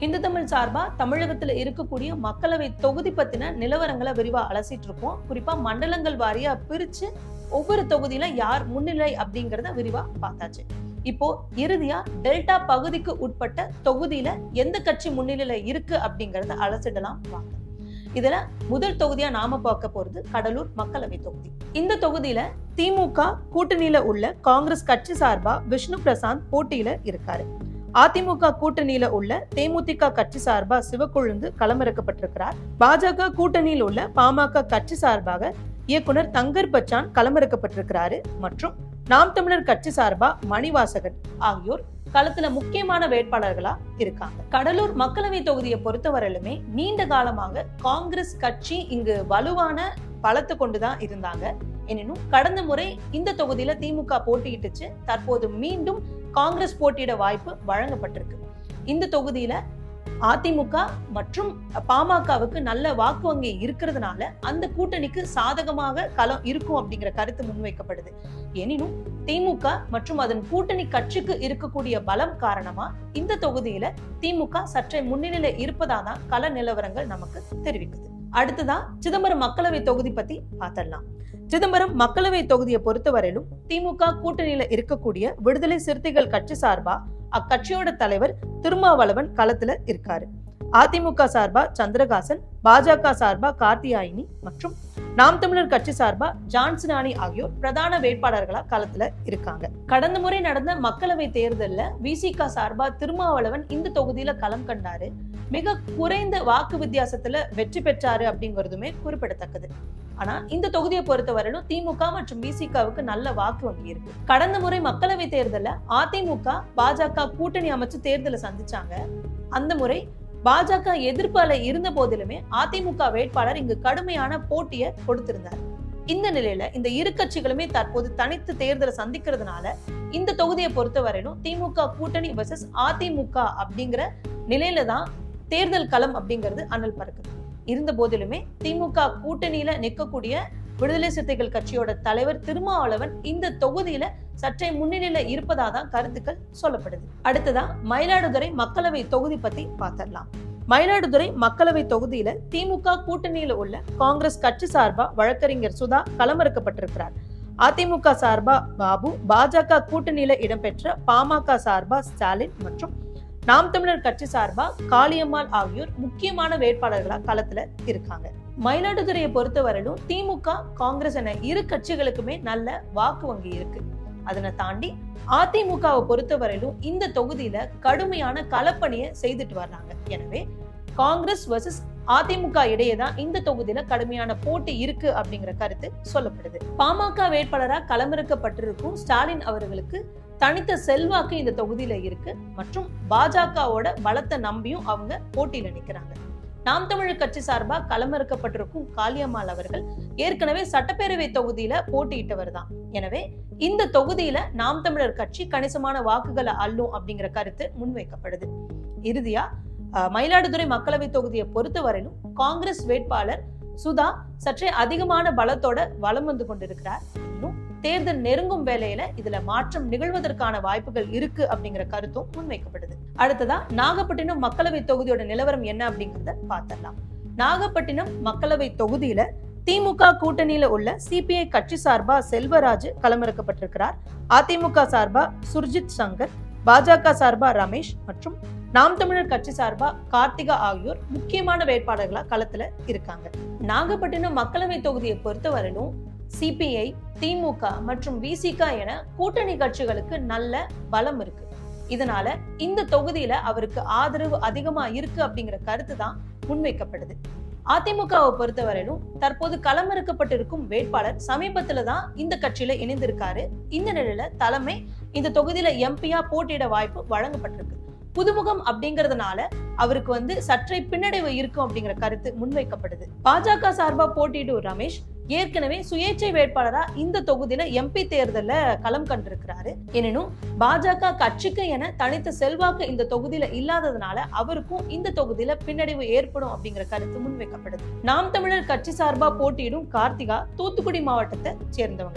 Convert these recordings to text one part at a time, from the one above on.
இந்து தமிழ் சார்பா தமிழகத்துல இருக்கக்கூடிய மக்களவை தொகுதி பத்தின நிலவரங்களை விரிவா அலசிட்டு இருக்கோம் குறிப்பா மண்டலங்கள் வாரியா பிரிச்சு ஒவ்வொரு தொகுதியில யார் முன்னிலை அப்படிங்கறத விரிவா பார்த்தாச்சு இப்போ இறுதியா டெல்டா பகுதிக்கு உட்பட்ட தொகுதியில எந்த கட்சி முன்னிலையில இருக்கு அப்படிங்கறத அலசிடலாம் வாங்க இதுல முதல் தொகுதியா நாம பார்க்க போறது கடலூர் மக்களவை தொகுதி இந்த தொகுதியில திமுக கூட்டணியில உள்ள காங்கிரஸ் கட்சி சார்பா விஷ்ணு பிரசாந்த் போட்டியில இருக்காரு அதிமுக கூட்டணியில உள்ள தேமுதிக கட்சி சார்பா சிவக்கொழுந்து களமிறக்கப்பட்டிருக்கிறார் பாஜக கூட்டணியில் உள்ள பாமக கட்சி சார்பாக இயக்குனர் தங்கர் பச்சான் களமிறக்கப்பட்டிருக்கிறாரு மற்றும் நாம் தமிழர் கட்சி சார்பா மணிவாசகன் ஆகியோர் களத்துல முக்கியமான வேட்பாளர்களா இருக்காங்க கடலூர் மக்களவை தொகுதியை பொறுத்தவரையிலுமே நீண்ட காலமாக காங்கிரஸ் கட்சி இங்கு வலுவான பலத்தை கொண்டுதான் இருந்தாங்க எனினும் கடந்த முறை இந்த தொகுதியில திமுக போட்டியிட்டுச்சு தற்போது மீண்டும் காங்கிரஸ் போட்டியிட வாய்ப்பு வழங்கப்பட்டிருக்கு இந்த தொகுதியில அதிமுக மற்றும் பாமகவுக்கு நல்ல வாக்கு வங்கி இருக்கிறதுனால அந்த கூட்டணிக்கு சாதகமாக களம் இருக்கும் அப்படிங்கிற கருத்து முன்வைக்கப்படுது எனினும் திமுக மற்றும் அதன் கூட்டணி கட்சிக்கு இருக்கக்கூடிய பலம் காரணமா இந்த தொகுதியில திமுக சற்றே முன்னிலையில இருப்பதா தான் கள நிலவரங்கள் நமக்கு தெரிவிக்குது அடுத்ததான் சிதம்பரம் மக்களவை தொகுதி பத்தி பார்த்தரலாம் சிதம்பரம் மக்களவை தொகுதியை பொறுத்தவரையிலும் திமுக கூட்டணியில இருக்கக்கூடிய விடுதலை சிறுத்தைகள் கட்சி சார்பா அக்கட்சியோட தலைவர் திருமாவளவன் களத்துல இருக்காரு அதிமுக சார்பா சந்திரகாசன் பாஜக சார்பா கார்த்தியாயினி மற்றும் நாம் தமிழர் கட்சி சார்பா ஜான்சனானி ஆகியோர் பிரதான வேட்பாளர்களா களத்துல இருக்காங்க கடந்த முறை நடந்த மக்களவை தேர்தல்ல விசிக சார்பா திருமாவளவன் இந்த தொகுதியில களம் கண்டாரு மிக குறைந்த வாக்கு வித்தியாசத்துல வெற்றி பெற்றாரு அப்படிங்கிறதுமே குறிப்பிடத்தக்கது ஆனா இந்த தொகுதியை பொறுத்தவரையிலும் திமுக மற்றும் விசிகாவுக்கு நல்ல வாக்கு வங்கி இருக்கு கடந்த முறை மக்களவை தேர்தல்ல அதிமுக பாஜக கூட்டணி அமைச்சு தேர்தலை சந்திச்சாங்க அந்த முறை பாஜக எதிர்ப்பு அலை இருந்த போதிலுமே அதிமுக வேட்பாளர் இங்கு கடுமையான போட்டியை கொடுத்திருந்தார் இந்த நிலையில இந்த இரு கட்சிகளுமே தற்போது தனித்து தேர்தலை சந்திக்கிறதுனால இந்த தொகுதியை பொறுத்தவரையிலும் திமுக கூட்டணி வர்சஸ் அதிமுக அப்படிங்கிற நிலையில தான் தேர்தல் களம் அப்படிங்கிறது அனல் பறக்குது இருந்த போதிலுமே திமுக கூட்டணியில நிற்கக்கூடிய விடுதலை சிறுத்தைகள் கட்சியோட தலைவர் திருமாவளவன் இந்த தொகுதியில சற்றே முன்னிலையில இருப்பதா தான் கருத்துக்கள் சொல்லப்படுது அடுத்ததா மயிலாடுதுறை மக்களவை தொகுதி பத்தி பார்த்தரலாம் மயிலாடுதுறை மக்களவை தொகுதியில திமுக கூட்டணியில உள்ள காங்கிரஸ் கட்சி சார்பா வழக்கறிஞர் சுதா களமிறக்கப்பட்டிருக்கிறார் அதிமுக சார்பா பாபு பாஜக கூட்டணியில இடம்பெற்ற பாமக சார்பா ஸ்டாலின் மற்றும் நாம் தமிழர் கட்சி சார்பா காளியம்மாள் ஆகியோர் முக்கியமான வேட்பாளர்களா களத்துல இருக்காங்க மயிலாடுதுறையை பொறுத்தவரையிலும் திமுக காங்கிரஸ் என இரு கட்சிகளுக்குமே நல்ல வாக்கு வங்கி இருக்கு அதனை தாண்டி அதிமுகவை பொறுத்தவரையிலும் இந்த தொகுதியில கடுமையான களப்பணியை செய்துட்டு வர்றாங்க எனவே காங்கிரஸ் வர்சஸ் அதிமுக இடையே தான் இந்த தொகுதியில கடுமையான போட்டி இருக்கு அப்படிங்கிற கருத்து சொல்லப்படுது பாமக வேட்பாளரா களமிறக்கப்பட்டிருக்கும் ஸ்டாலின் அவர்களுக்கு தனித்த செல்வாக்கு இந்த தொகுதியில இருக்கு மற்றும் பாஜகவோட பலத்தை நம்பியும் அவங்க போட்டியில நிக்கிறாங்க நாம் தமிழர் கட்சி சார்பா களமிறக்கப்பட்டிருக்கும் காளியம்மாள் அவர்கள் ஏற்கனவே சட்டப்பேரவை தொகுதியில போட்டியிட்டவர் தான் எனவே இந்த தொகுதியில நாம் தமிழர் கட்சி கணிசமான வாக்குகளை அள்ளும் அப்படிங்கிற கருத்து முன்வைக்கப்படுது இறுதியா மயிலாடுதுறை மக்களவை தொகுதியை பொறுத்தவரையிலும் காங்கிரஸ் வேட்பாளர் சுதா சற்றே அதிகமான பலத்தோட வலம் வந்து கொண்டிருக்கிறார் இன்னும் தேர்தல் நெருங்கும் வேலையில இதுல மாற்றம் நிகழ்வதற்கான வாய்ப்புகள் இருக்கு அப்படிங்கிற கருத்தும் முன்வைக்கப்படுது அடுத்ததா நாகப்பட்டினம் மக்களவை தொகுதியோட நிலவரம் என்ன அப்படிங்கறத பார்த்தரலாம் நாகப்பட்டினம் மக்களவை தொகுதியில திமுக கூட்டணியில உள்ள சிபிஐ கட்சி சார்பா செல்வராஜ் களமிறக்கப்பட்டிருக்கிறார் அதிமுக சார்பா சுர்ஜித் சங்கர் பாஜக சார்பா ரமேஷ் மற்றும் நாம் தமிழர் கட்சி சார்பா கார்த்திகா ஆகியோர் முக்கியமான வேட்பாளர்களா களத்துல இருக்காங்க நாகப்பட்டினம் மக்களவை தொகுதியை பொறுத்தவரையிலும் சிபிஐ திமுக மற்றும் விசிக என கூட்டணி கட்சிகளுக்கு நல்ல பலம் இருக்கு இதனால இந்த தொகுதியில அவருக்கு ஆதரவு அதிகமா இருக்கு அப்படிங்கிற கருத்து தான் முன்வைக்கப்படுது அதிமுகவை பொறுத்தவரையிலும் தற்போது களமிறக்கப்பட்டிருக்கும் வேட்பாளர் சமீபத்துல தான் இந்த கட்சியில இணைந்திருக்காரு இந்த நிலையில தலைமை இந்த தொகுதியில எம்பியா போட்டியிட வாய்ப்பு வழங்கப்பட்டிருக்கு புதுமுகம் அப்படிங்கறதுனால அவருக்கு வந்து சற்றே பின்னடைவு இருக்கும் அப்படிங்கிற கருத்து முன்வைக்கப்படுது பாஜக சார்பா போட்டியிடும் ரமேஷ் ஏற்கனவே சுயேட்சை வேட்பாளரா இந்த தொகுதியில எம்பி தேர்தல்ல களம் கண்டிருக்கிறாரு எனினும் பாஜக கட்சிக்கு என தனித்த செல்வாக்கு இந்த தொகுதியில இல்லாததுனால அவருக்கும் இந்த தொகுதியில பின்னடைவு ஏற்படும் அப்படிங்கிற கருத்து முன்வைக்கப்படுது நாம் தமிழர் கட்சி சார்பா போட்டியிடும் கார்த்திகா தூத்துக்குடி மாவட்டத்தை சேர்ந்தவங்க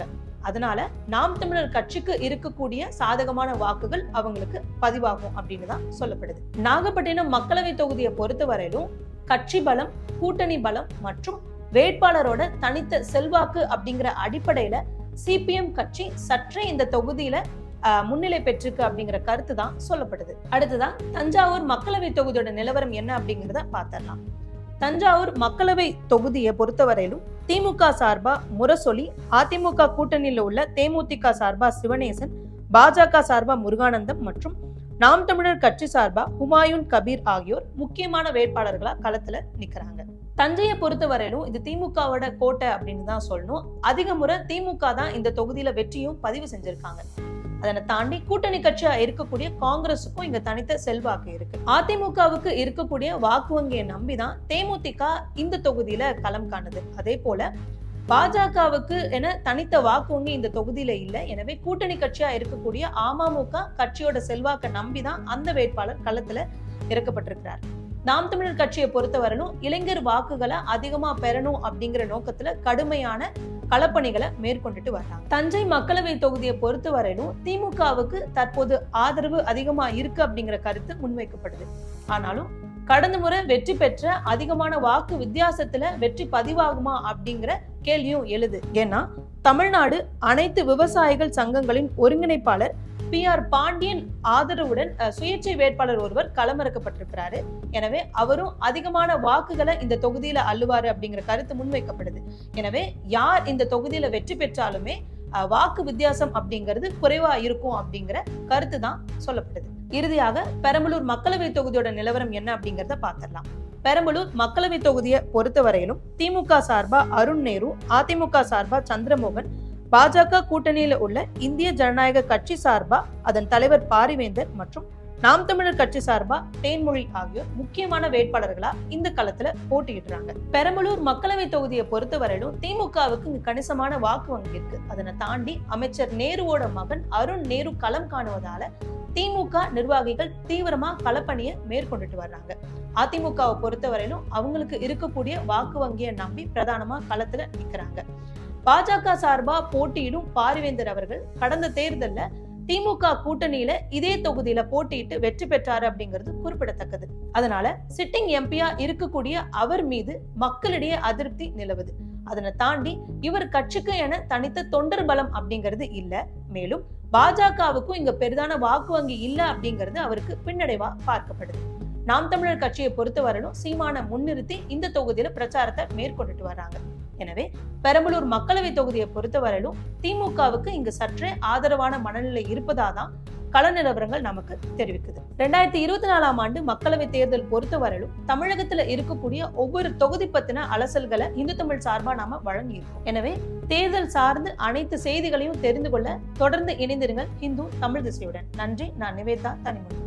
அதனால நாம் தமிழர் கட்சிக்கு இருக்கக்கூடிய சாதகமான வாக்குகள் அவங்களுக்கு பதிவாகும் அப்படின்னு தான் சொல்லப்படுது நாகப்பட்டினம் மக்களவை தொகுதியை பொறுத்தவரையிலும் கட்சி பலம் கூட்டணி பலம் மற்றும் வேட்பாளரோட தனித்த செல்வாக்கு அப்படிங்கிற அடிப்படையில சிபிஎம் கட்சி சற்றே இந்த தொகுதியில ஆஹ், முன்னிலை பெற்றிருக்கு அப்படிங்கிற கருத்து தான் சொல்லப்படுது அடுத்ததான் தஞ்சாவூர் மக்களவை தொகுதியோட நிலவரம் என்ன அப்படிங்கிறத பார்த்திடலாம் தஞ்சாவூர் மக்களவை தொகுதியை பொறுத்தவரையிலும் திமுக சார்பா முரசொலி அதிமுக கூட்டணியில் உள்ள தேமுதிக சார்பா சிவனேசன் பாஜக சார்பா முருகானந்தம் மற்றும் நாம் தமிழர் கட்சி சார்பா ஹுமாயூன் கபீர் ஆகியோர் முக்கியமான வேட்பாளர்களா களத்துல நிக்கிறாங்க தஞ்சையை பொறுத்தவரையிலும் இது திமுகவோட கோட்டை அப்படின்னு தான் சொல்லணும் அதிக முறை திமுக தான் இந்த தொகுதியில வெற்றியும் பதிவு செஞ்சிருக்காங்க அதனை தாண்டி கூட்டணி கட்சியா இருக்கக்கூடிய காங்கிரஸுக்கும் இங்க தனித்த செல்வாக்கு இருக்கு அதிமுகவுக்கு இருக்கக்கூடிய வாக்கு வங்கியை நம்பிதான் தேமுதிக இந்த தொகுதியில களம் காணுது அதே போல பாஜகவுக்கு என தனித்த வாக்கு வங்கி இந்த தொகுதியில இல்ல எனவே கூட்டணி கட்சியா இருக்கக்கூடிய அமமுக கட்சியோட செல்வாக்கை நம்பிதான் அந்த வேட்பாளர் களத்துல இறக்கப்பட்டிருக்கிறார் நாம் தமிழர் கட்சியை பொறுத்தவரையிலும் இளைஞர் வாக்குகளை அதிகமா பெறணும் அப்படிங்கிற நோக்கத்துல கடுமையான களப்பணிகளை மேற்கொண்டுட்டு வர்றாங்க தஞ்சை மக்களவை தொகுதியை பொறுத்தவரையிலும் திமுகவுக்கு தற்போது ஆதரவு அதிகமா இருக்கு அப்படிங்கிற கருத்து முன்வைக்கப்படுது ஆனாலும் கடந்த முறை வெற்றி பெற்ற அதிகமான வாக்கு வித்தியாசத்துல வெற்றி பதிவாகுமா அப்படிங்கிற கேள்வியும் எழுது ஏன்னா தமிழ்நாடு அனைத்து விவசாயிகள் சங்கங்களின் ஒருங்கிணைப்பாளர் பி ஆர் பாண்டியன் ஆதரவுடன் அஹ், சுயேட்சை வேட்பாளர் ஒருவர் களமிறக்கப்பட்டிருக்கிறாரு எனவே அவரும் அதிகமான வாக்குகளை இந்த தொகுதியில அள்ளுவாரு அப்படிங்கிற கருத்து முன்வைக்கப்படுது எனவே யார் இந்த தொகுதியில வெற்றி பெற்றாலுமே அஹ், வாக்கு வித்தியாசம் அப்படிங்கிறது குறைவா இருக்கும் அப்படிங்கிற கருத்து தான் சொல்லப்படுது இறுதியாக பெரம்பலூர் மக்களவை தொகுதியோட நிலவரம் என்ன அப்படிங்கறத பார்த்திடலாம் பெரம்பலூர் மக்களவை தொகுதியை பொறுத்தவரையிலும் திமுக சார்பா அருண் நேரு அதிமுக சார்பா சந்திரமோகன் பாஜக கூட்டணியில உள்ள இந்திய ஜனநாயக கட்சி சார்பா அதன் தலைவர் பாரிவேந்தர் மற்றும் நாம் தமிழர் கட்சி சார்பா தேன்மொழி ஆகியோர் முக்கியமான வேட்பாளர்களா இந்த களத்துல போட்டியிடுறாங்க பெரம்பலூர் மக்களவை தொகுதியை பொறுத்தவரையிலும் திமுகவுக்கு இங்கு கணிசமான வாக்கு வங்கி இருக்கு அதனை தாண்டி அமைச்சர் நேருவோட மகன் அருண் நேரு களம் காணுவதால திமுக நிர்வாகிகள் தீவிரமா களப்பணியை மேற்கொண்டுட்டு வர்றாங்க அதிமுகவை பொறுத்தவரையிலும் அவங்களுக்கு இருக்கக்கூடிய வாக்கு வங்கியை நம்பி பிரதானமா களத்துல நிக்கிறாங்க பாஜக சார்பா போட்டியிடும் பாரிவேந்தர் அவர்கள் கடந்த தேர்தல்ல திமுக கூட்டணியில இதே தொகுதியில போட்டியிட்டு வெற்றி பெற்றாரு அப்படிங்கிறது குறிப்பிடத்தக்கது அதனால சிட்டிங் எம்பியா இருக்கக்கூடிய அவர் மீது மக்களிடையே அதிருப்தி நிலவுது அதனை தாண்டி இவர் கட்சிக்கு என தனித்த தொண்டர் பலம் அப்படிங்கிறது இல்ல மேலும் பாஜகவுக்கும் இங்க பெரிதான வாக்கு வங்கி இல்ல அப்படிங்கிறது அவருக்கு பின்னடைவா பார்க்கப்படுது நாம் தமிழர் கட்சியை பொறுத்தவரையிலும் சீமான முன்னிறுத்தி இந்த தொகுதியில பிரச்சாரத்தை மேற்கொண்டுட்டு வர்றாங்க எனவே பெரம்பலூர் மக்களவை தொகுதியை பொறுத்தவரையிலும் திமுகவுக்கு இங்கு சற்றே ஆதரவான மனநிலை இருப்பதாதான் கள நிலவரங்கள் நமக்கு தெரிவிக்குது ரெண்டாயிரத்தி இருபத்தி நாலாம் ஆண்டு மக்களவை தேர்தல் பொறுத்தவரையிலும் தமிழகத்துல இருக்கக்கூடிய ஒவ்வொரு தொகுதி பத்தின அலசல்களை இந்து தமிழ் சார்பா நாம வழங்கி இருக்கோம் எனவே தேர்தல் சார்ந்து அனைத்து செய்திகளையும் தெரிந்து கொள்ள தொடர்ந்து இணைந்திருங்கள் ஹிந்து தமிழ் திசையுடன் நன்றி நான் நிவேதா தனிமொழி